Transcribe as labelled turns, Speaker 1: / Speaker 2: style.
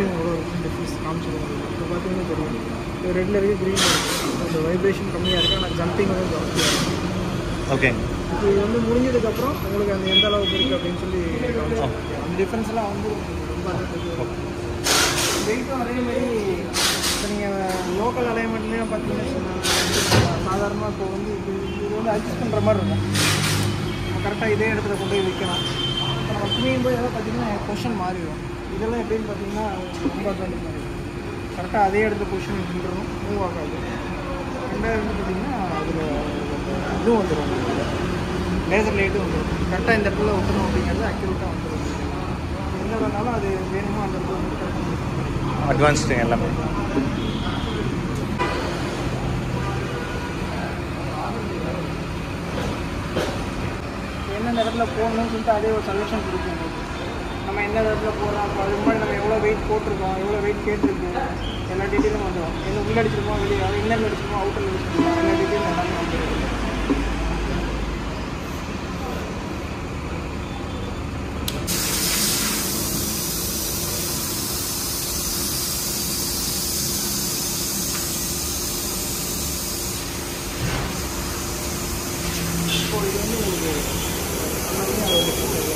Speaker 1: Display எவ்வளோ இருக்குன்னு difference காமிச்சிருவோம் இப்போ பார்த்தீங்கன்னா தெரியும் இப்போ ரெட்டில் இருக்குது க்ரீனில் இருக்குது அந்த வைப்ரேஷன் கம்மியாக இருக்குது ஆனால் ஜம்பிங் வந்து ஜாஸ்தியாக இருக்குது
Speaker 2: ஓகேங்க
Speaker 1: இப்போ இது வந்து முடிஞ்சதுக்கப்புறம் உங்களுக்கு அந்த எந்த அளவுக்கு இருக்குது அப்படின்னு சொல்லி காமிச்சிருவோம். அந்த டிஃப்ரென்ஸ்லாம் வந்து உங்களுக்கு ரொம்ப அதிகம் வெயிட்டும் அதே மாதிரி இப்போ நீங்கள் லோக்கல் அலைன்மெண்ட்லேயும் பார்த்தீங்கன்னா சாதாரணமாக இப்போ வந்து இது இது வந்து அட்ஜஸ்ட் பண்ணுற மாதிரி இருக்கும் நம்ம கரெக்டாக இதே இடத்துல கொண்டு போய் வைக்கலாம் இப்போ நம்ம துணியும் போய் எதாவது பார்த்தீங்கன்னா பொசிஷன் மாறிடும் இதெல்லாம் எப்படின்னு பார்த்தீங்கன்னா ரொம்ப அட்வான்டேஜ் மாதிரி கரெக்டாக அதே இடத்துல பொசிஷன் நின்றுடும் மூவ் ஆகாது ரெண்டாவது வந்து பார்த்தீங்கன்னா அதில் இதுவும் வந்துடும் லேசர் லைட்டும் வந்துடும் கரெக்டாக இந்த இடத்துல ஒட்டணும் அப்படிங்கிறது அக்யூரேட்டாக வந்துடும் என்ன வேணாலும் அது வேணுமோ அந்த இடத்துல வந்து correct ஆ
Speaker 2: அட்வான்ஸ்டு எல்லாமே
Speaker 1: எந்தெந்த இடத்துல போடணும்னு சொல்லிட்டு அதே ஒரு சஜஷன் கொடுக்கும் உங்களுக்கு. நம்ம எந்த இடத்துல போகலாம் இப்போ அதுக்கு முன்னாடி நம்ம எவ்வளோ வெயிட் போட்டிருக்கோம் எவ்வளோ வெயிட் கேட்டிருக்கு எல்லா டீட்டெயிலும் வந்துடும் என்ன உள்ள அடிச்சிருக்கோம் வெளியே இன்னர் அடிச்சிருக்கோம் அவுட்டர் அடிச்சிருக்கோம் எல்லா டீட்டெயிலும் எல்லாமே வந்துடும் இப்போ இது வந்து உங்களுக்கு எல்லாமே அது வந்து